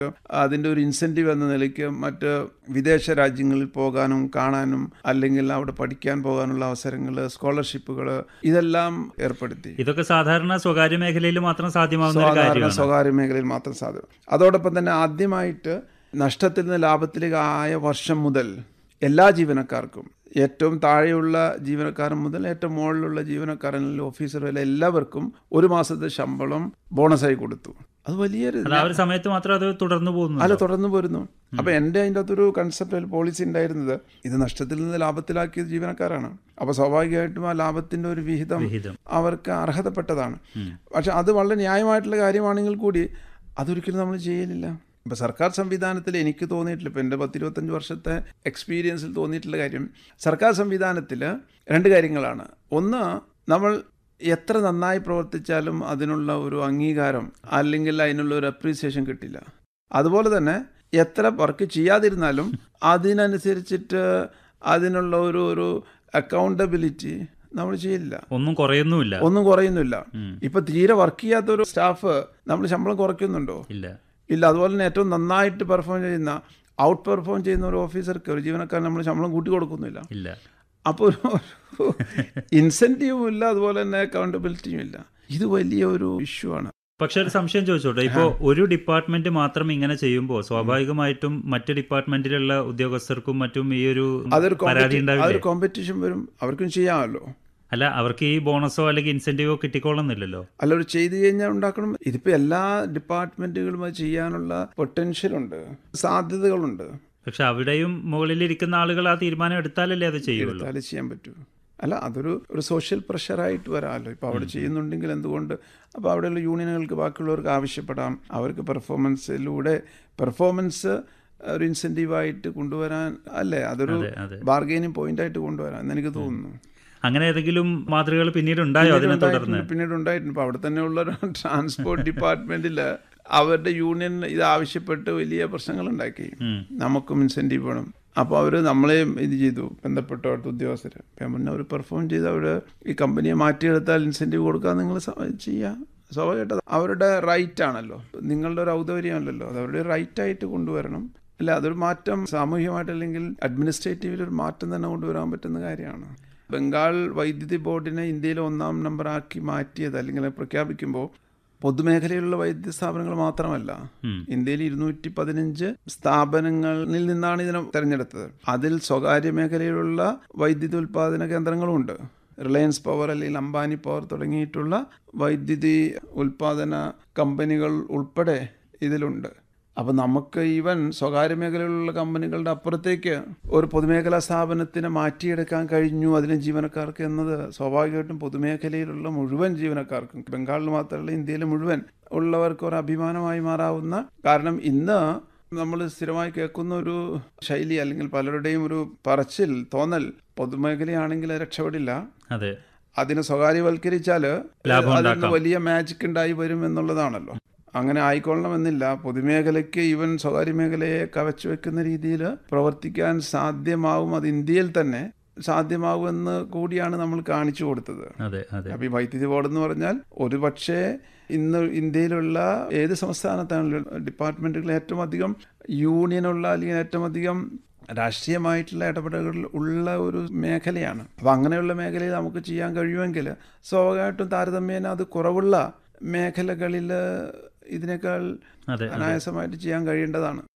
അതിൻ്റെ ഒരു ഇൻസെൻറ്റീവ് എന്ന നിലയ്ക്ക് മറ്റ് വിദേശ രാജ്യങ്ങളിൽ പോകാനും കാണാനും അല്ലെങ്കിൽ അവിടെ പഠിക്കാൻ പോകാനുള്ള അവസരങ്ങൾ സ്കോളർഷിപ്പുകൾ ഇതെല്ലാം ഏർപ്പെടുത്തി ഇതൊക്കെ സാധാരണ സ്വകാര്യ മേഖലയിൽ മാത്രം സാധ്യമാവുന്ന ഒരു സാധാരണ കാര്യമാണ് സ്വകാര്യ മേഖലയിൽ മാത്രം സാധ്യം അതോടൊപ്പം തന്നെ ആദ്യമായിട്ട് നഷ്ടത്തിൽ നിന്ന് ലാഭത്തിലേക്ക് ആയ വർഷം മുതൽ എല്ലാ ജീവനക്കാർക്കും ഏറ്റവും താഴെയുള്ള ജീവനക്കാരൻ മുതൽ ഏറ്റവും മുകളിലുള്ള ജീവനക്കാരനിൽ ഓഫീസർ വരെ എല്ലാവർക്കും ഒരു മാസത്തെ ശമ്പളം ബോണസായി കൊടുത്തു അത് വലിയൊരു അത് ആ ഒരു സമയത്ത് മാത്രം അത് തുടർന്നു പോകുന്നു അല്ല തുടർന്ന് പോരുന്നു അപ്പൊ എൻ്റെ അതിൻ്റെ അകത്തൊരു കൺസെപ്റ്റ് പോളിസി ഉണ്ടായിരുന്നത് ഇത് നഷ്ടത്തിൽ നിന്ന് ലാഭത്തിലാക്കിയത് ജീവനക്കാരാണ് അപ്പൊ സ്വാഭാവികമായിട്ടും ആ ലാഭത്തിന്റെ ഒരു വിഹിതം വിഹിതം അവർക്ക് അർഹതപ്പെട്ടതാണ് പക്ഷെ അത് വളരെ ന്യായമായിട്ടുള്ള കാര്യമാണെങ്കിൽ കൂടി അതൊരിക്കലും നമ്മൾ ചെയ്യലില്ല ഇപ്പം സർക്കാർ സംവിധാനത്തിൽ എനിക്ക് തോന്നിയിട്ടില്ല ഇപ്പം എൻ്റെ പത്തിരുപത്തഞ്ച് വർഷത്തെ എക്സ്പീരിയൻസിൽ തോന്നിയിട്ടുള്ള കാര്യം സർക്കാർ സംവിധാനത്തിൽ രണ്ട് കാര്യങ്ങളാണ് ഒന്ന് നമ്മൾ എത്ര നന്നായി പ്രവർത്തിച്ചാലും അതിനുള്ള ഒരു അംഗീകാരം അല്ലെങ്കിൽ അതിനുള്ള ഒരു അപ്രീസിയേഷൻ കിട്ടില്ല അതുപോലെ തന്നെ എത്ര വർക്ക് ചെയ്യാതിരുന്നാലും അതിനനുസരിച്ചിട്ട് അതിനുള്ള ഒരു ഒരു അക്കൗണ്ടബിലിറ്റി നമ്മൾ ചെയ്യില്ല ഒന്നും കുറയുന്നുമില്ല ഒന്നും കുറയുന്നില്ല ഉം. ഇപ്പൊ തീരെ വർക്ക് ചെയ്യാത്ത ഒരു സ്റ്റാഫ് നമ്മൾ ശമ്പളം കുറയ്ക്കുന്നുണ്ടോ ഇല്ല ഇല്ല അതുപോലെ തന്നെ ഏറ്റവും നന്നായിട്ട് പെർഫോം ചെയ്യുന്ന ഔട്ട് പെർഫോം ചെയ്യുന്ന ഒരു ഓഫീസർക്ക് ഒരു ജീവനക്കാരൻ നമ്മൾ ശമ്പളം കൂട്ടി കൊടുക്കുന്നില്ല ഇല്ല അപ്പോൾ ഒരു ഇൻസെൻറ്റീവും ഇല്ല അതുപോലെ തന്നെ അക്കൗണ്ടബിലിറ്റിയും ഇല്ല ഇത് വലിയ ഒരു ഇഷ്യൂ ആണ് പക്ഷെ ഒരു സംശയം ചോദിച്ചോട്ടെ ഇപ്പോൾ ഒരു ഡിപ്പാർട്ട്മെന്റ് മാത്രം ഇങ്ങനെ ചെയ്യുമ്പോൾ സ്വാഭാവികമായിട്ടും മറ്റ് ഡിപ്പാർട്ട്മെന്റിലുള്ള ഉദ്യോഗസ്ഥർക്കും മറ്റും ഈ ഒരു അതൊരു പരാതി കോമ്പറ്റി- ഉണ്ടാവില്ലേ അതൊരു കോമ്പറ്റീഷൻ വരും അവർക്കും ചെയ്യാമല്ലോ അല്ല അവർക്ക് ഈ ബോണസോ അല്ലെങ്കിൽ ഇൻസെന്റീവോ കിട്ടിക്കോളുന്നില്ലല്ലോ അല്ല ഒരു ചെയ്തു കഴിഞ്ഞാൽ ഉണ്ടാക്കണം ഇതിപ്പോൾ എല്ലാ ഡിപ്പാർട്ട്മെൻറ്റുകളും അത് ചെയ്യാനുള്ള പൊട്ടൻഷ്യലുണ്ട് സാധ്യതകളുണ്ട് പക്ഷെ അവിടെയും മുകളിലിരിക്കുന്ന ആളുകൾ ആ തീരുമാനം എടുത്താലല്ലേ അത് ചെയ്യുള്ളൂ എടുത്താലേ ചെയ്യാൻ പറ്റൂ അല്ല അതൊരു ഒരു സോഷ്യൽ പ്രഷറായിട്ട് വരാമല്ലോ ഇപ്പോൾ അവിടെ ചെയ്യുന്നുണ്ടെങ്കിൽ എന്തുകൊണ്ട് അപ്പോൾ അവിടെയുള്ള യൂണിയനുകൾക്ക് ബാക്കിയുള്ളവർക്ക് ആവശ്യപ്പെടാം അവർക്ക് പെർഫോമൻസിലൂടെ പെർഫോമൻസ് ഒരു ഇൻസെൻറ്റീവായിട്ട് കൊണ്ടുവരാൻ അല്ലേ അതൊരു അതെ അതെ ബാർഗെയിനിങ് പോയിന്റായിട്ട് കൊണ്ടുവരാം എന്ന് എനിക്ക് തോന്നുന്നു അങ്ങനെ ഏതെങ്കിലും മാതൃകകൾ പിന്നീട് ഉണ്ടായോ അതിനെ തുടർന്ന് ഉണ്ടായിട്ടുണ്ട്, പിന്നീട് ഉണ്ടായിട്ടുണ്ട് ഇപ്പോൾ അവിടെ തന്നെയുള്ള ഒരു ട്രാൻസ്പോർട്ട് ഡിപ്പാർട്ട്മെന്റിൽ അവരുടെ യൂണിയൻ ഇത് ആവശ്യപ്പെട്ട് വലിയ പ്രശ്നങ്ങൾ ഉണ്ടാക്കി ഉം. നമുക്കും ഇൻസെൻറ്റീവ് വേണം അപ്പോൾ അവർ നമ്മളെയും ഇത് ചെയ്തു ബന്ധപ്പെട്ട അവിടുത്തെ ഉദ്യോഗസ്ഥർ അപ്പം പിന്നെ അവർ പെർഫോം ചെയ്ത് അവർ ഈ കമ്പനിയെ മാറ്റിയെടുത്താൽ ഇൻസെൻറ്റീവ് കൊടുക്കാൻ നിങ്ങൾ ചെയ്യുക സ്വാഭാവികമായിട്ട് അവരുടെ റൈറ്റ് ആണല്ലോ നിങ്ങളുടെ ഒരു ഔദാര്യമല്ലല്ലോ അത് അവരുടെ റൈറ്റ് ആയിട്ട് കൊണ്ടുവരണം അല്ല അതൊരു മാറ്റം സാമൂഹികമായിട്ട് അല്ലെങ്കിൽ അഡ്മിനിസ്ട്രേറ്റീവിൽ ഒരു മാറ്റം തന്നെ കൊണ്ടുവരാൻ പറ്റുന്ന കാര്യമാണ് ബംഗാൾ വൈദ്യുതി ബോർഡിനെ ഇന്ത്യയിൽ ഒന്നാം നമ്പറാക്കി മാറ്റിയത് അല്ലെങ്കിൽ പ്രഖ്യാപിക്കുമ്പോൾ പൊതുമേഖലയിലുള്ള വൈദ്യുതി സ്ഥാപനങ്ങൾ മാത്രമല്ല ഉം. ഇന്ത്യയിൽ ഇരുന്നൂറ്റി പതിനഞ്ച് സ്ഥാപനങ്ങളിൽ നിന്നാണ് ഇതിനെ തെരഞ്ഞെടുത്തത് അതിൽ സ്വകാര്യ മേഖലയിലുള്ള വൈദ്യുതി ഉൽപ്പാദന കേന്ദ്രങ്ങളുമുണ്ട് റിലയൻസ് പവർ അല്ലെങ്കിൽ അംബാനി പവർ തുടങ്ങിയിട്ടുള്ള വൈദ്യുതി ഉൽപ്പാദന കമ്പനികൾ ഉൾപ്പെടെ ഇതിലുണ്ട് അപ്പോൾ നമുക്ക് ഈവൻ സ്വകാര്യ മേഖലയിലുള്ള കമ്പനികളുടെ അപ്പുറത്തേക്ക് ഒരു പൊതുമേഖലാ സ്ഥാപനത്തിനെ മാറ്റിയെടുക്കാൻ കഴിഞ്ഞു അതിലെ ജീവനക്കാർക്ക് എന്നത് സ്വാഭാവികമായിട്ടും പൊതുമേഖലയിലുള്ള മുഴുവൻ ജീവനക്കാർക്കും ബംഗാളിൽ മാത്രമല്ല ഇന്ത്യയിലെ മുഴുവൻ ഉള്ളവർക്ക് ഒരു അഭിമാനമായി മാറാവുന്ന കാരണം ഇന്ന് നമ്മൾ സ്ഥിരമായി കേൾക്കുന്ന ഒരു ശൈലി അല്ലെങ്കിൽ പലരുടെയും ഒരു പറച്ചിൽ തോന്നൽ പൊതുമേഖലയാണെങ്കിൽ അത് രക്ഷപ്പെടില്ല അതെ അതിനെ സ്വകാര്യവൽക്കരിച്ചാൽ ലാഭം അതിന് ഉണ്ടാക്കാം. വലിയ മാജിക് ഉണ്ടായി വരും എന്നുള്ളതാണല്ലോ അങ്ങനെ ആയിക്കൊള്ളണമെന്നില്ല പൊതുമേഖലയ്ക്ക് ഈവൻ സ്വകാര്യ മേഖലയെ കവച്ചു വെക്കുന്ന രീതിയിൽ പ്രവർത്തിക്കാൻ സാധ്യമാവും അത് ഇന്ത്യയിൽ തന്നെ സാധ്യമാവുമെന്ന് കൂടിയാണ് നമ്മൾ കാണിച്ചു കൊടുത്തത് അതെ അതെ അപ്പൊ ഈ വൈദ്യുതി ബോർഡ് എന്ന് പറഞ്ഞാൽ ഒരു പക്ഷേ ഇന്ന് ഇന്ത്യയിലുള്ള ഏത് സംസ്ഥാനത്താണെങ്കിലും ഡിപ്പാർട്ട്മെന്റുകളിൽ ഏറ്റവും അധികം യൂണിയനുള്ള അല്ലെങ്കിൽ ഏറ്റവും അധികം രാഷ്ട്രീയമായിട്ടുള്ള ഇടപെടലുകൾ ഉള്ള ഒരു മേഖലയാണ് അപ്പം അങ്ങനെയുള്ള മേഖലയിൽ നമുക്ക് ചെയ്യാൻ കഴിയുമെങ്കിൽ സ്വാഭാവികമായിട്ടും താരതമ്യേന അത് കുറവുള്ള മേഖലകളിൽ ഇതിനേക്കാൾ അതെ അനായാസമായിട്ട് ചെയ്യാൻ കഴിയേണ്ടതാണ്